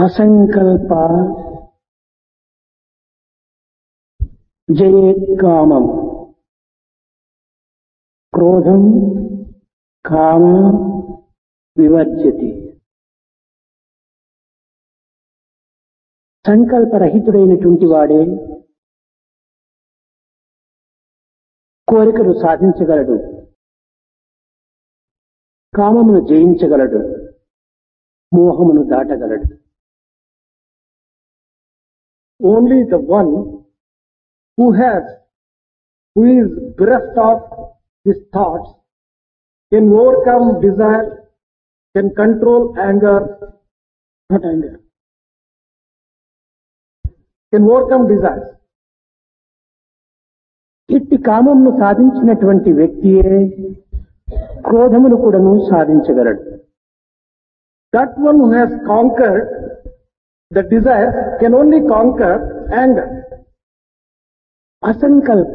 అసంకల్ప జయేత్కామం క్రోధం కామ వివర్జతి సంకల్పరహితుడైనటువంటి వాడే కోరికను సాధించగలడు కామమును జయించగలడు మోహమును దాటగలడు Only the one who has, who is bereft of his thoughts, can overcome desire, can control anger, not anger, can overcome desires. ఇట్టి కామమును సాధించినటువంటి వ్యక్తియే క్రోధమును కూడాను సాధించగలడు That one who has conquered the desires can only conquer anger. అసంకల్ప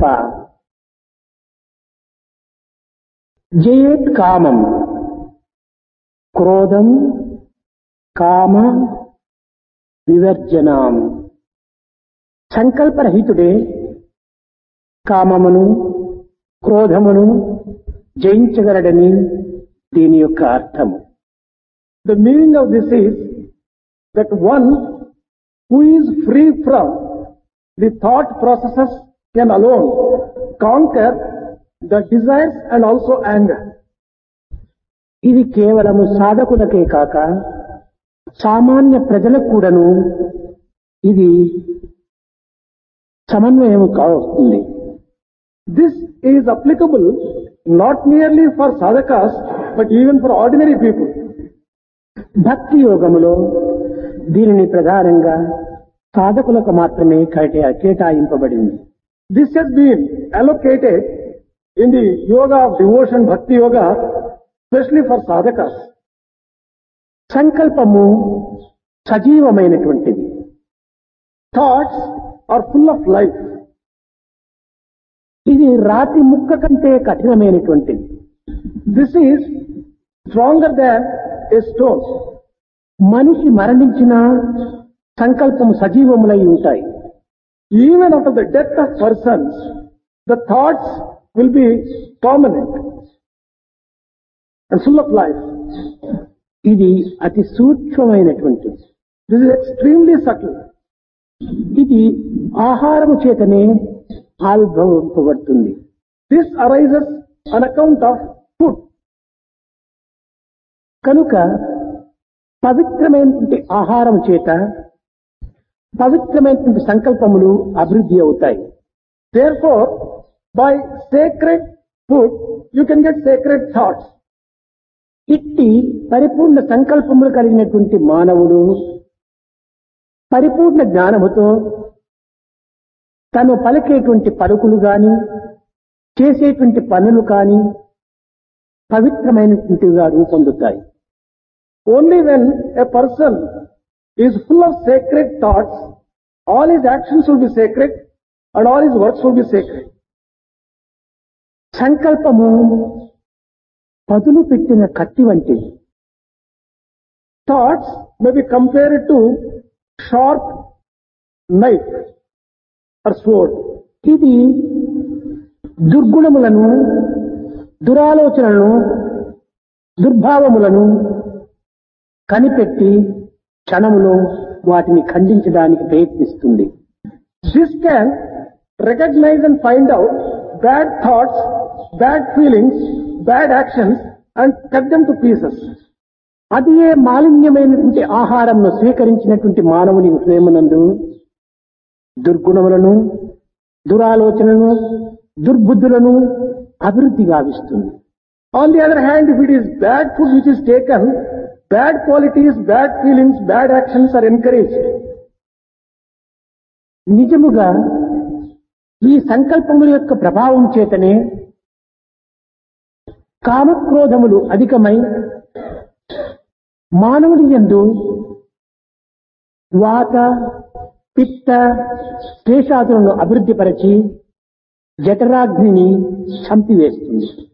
జయేత్ కామం క్రోధం కామ వివర్జనాం సంకల్పరహితుడే కామమును క్రోధమును జయించగలడని దీని యొక్క అర్థము The meaning of this is that one who is free from the thought processes can alone conquer the desires and also anger. ఇది కేవలము సాధకులకే కాక సామాన్య ప్రజలకు కూడాను ఇది సమన్వయం కావస్తుంది This is applicable not merely for sadhakas but even for ordinary people. భక్తి యోగములో దీనిని ప్రధానంగా సాధకులకు మాత్రమే కేటా కేటాయింపబడింది This has been allocated in the yoga of devotion, bhakti yoga, especially for sadhakas. సంకల్పము సజీవమైనటువంటిది Thoughts are full of life. ఇది రాతి ముక్క కంటే కఠినమైనటువంటిది This is stronger than a stone. మనిషి మరణించిన సంకల్పము సజీవములై ఉంటాయి Even after the death of persons, the thoughts will be permanent and full of life. ఇది అతి సూక్ష్మమైనటువంటిది This is extremely subtle. ఇది ఆహారము చేతనే ఆవిర్భవింపబడుతుంది This arises on account of food. కనుక పవిత్రమైనటువంటి ఆహారం చేత పవిత్రమైనటువంటి సంకల్పములు అభివృద్ధి అవుతాయి Therefore, by sacred food, you can get sacred thoughts. ఇట్టి పరిపూర్ణ సంకల్పములు కలిగినటువంటి మానవుడు పరిపూర్ణ జ్ఞానముతో తను పలికేటువంటి పలుకులు గాని చేసేటువంటి పనులు కాని పవిత్రమైనటువంటివిగా రూపొందుతాయి Only when a person is full of sacred thoughts, all his actions will be sacred and all his works will be sacred. సంకల్పము పదులు పెట్టిన కత్తి వంటిది Thoughts may be compared to sharp knife or sword. ఇది దుర్గుణములను దురాలోచనలను దుర్భావములను కనిపెట్టి క్షణములో వాటిని ఖండించడానికి ప్రయత్నిస్తుంది This can recognize and find out bad thoughts, bad feelings, bad actions and cut them to pieces. అది ఏ మాలిన్యమైనటువంటి ఆహారంను స్వీకరించినటువంటి మానవుని హృదయమునందు దుర్గుణములను దురాలోచనలను దుర్బుద్ధులను అభివృద్ధి గావిస్తుంది On the other hand, if it is bad food which is taken, bad qualities, bad feelings, bad actions are encouraged. నిజముగా ఈ సంకల్పముల యొక్క ప్రభావం చేతనే కామక్రోధములు అధికమై మానవుని యందు వాత పిత్త శేషాదులను అభివృద్ధిపరచి జఠరాగ్నిని చంపివేస్తుంది